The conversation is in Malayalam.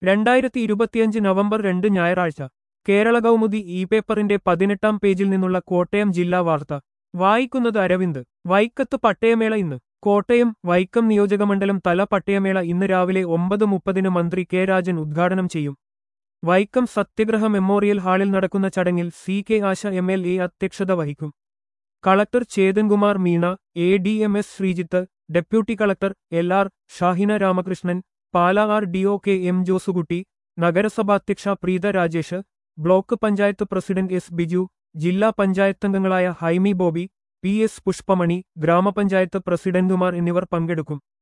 രണ്ടായിരത്തി ഇരുപത്തിയഞ്ച് നവംബർ രണ്ട് ഞായറാഴ്ച കേരള കൗമുദി ഇ പേപ്പറിന്റെ പതിനെട്ടാം പേജിൽ നിന്നുള്ള കോട്ടയം ജില്ലാ വാർത്ത വായിക്കുന്നത് അരവിന്ദ് വൈക്കത്ത് പട്ടയമേള ഇന്ന് കോട്ടയം വൈക്കം നിയോജകമണ്ഡലം തല പട്ടയമേള ഇന്ന് രാവിലെ ഒമ്പത് മുപ്പതിന് മന്ത്രി കെ രാജൻ ഉദ്ഘാടനം ചെയ്യും വൈക്കം സത്യഗ്രഹ മെമ്മോറിയൽ ഹാളിൽ നടക്കുന്ന ചടങ്ങിൽ C K Asha M L A അധ്യക്ഷത വഹിക്കും collector Chethankumar Meena A D M S Sreejith deputy collector L R Shahina Ramakrishnan Pala R D O K M Josekutty നഗരസഭാധ്യക്ഷ Preetha Rajesh block panchayat president S Biju ജില്ലാ പഞ്ചായത്തംഗങ്ങളായ ഹൈമി ബോബി പി എസ് പുഷ്പമണി ഗ്രാമപഞ്ചായത്ത് പ്രസിഡന്റുമാർ എന്നിവർ പങ്കെടുക്കും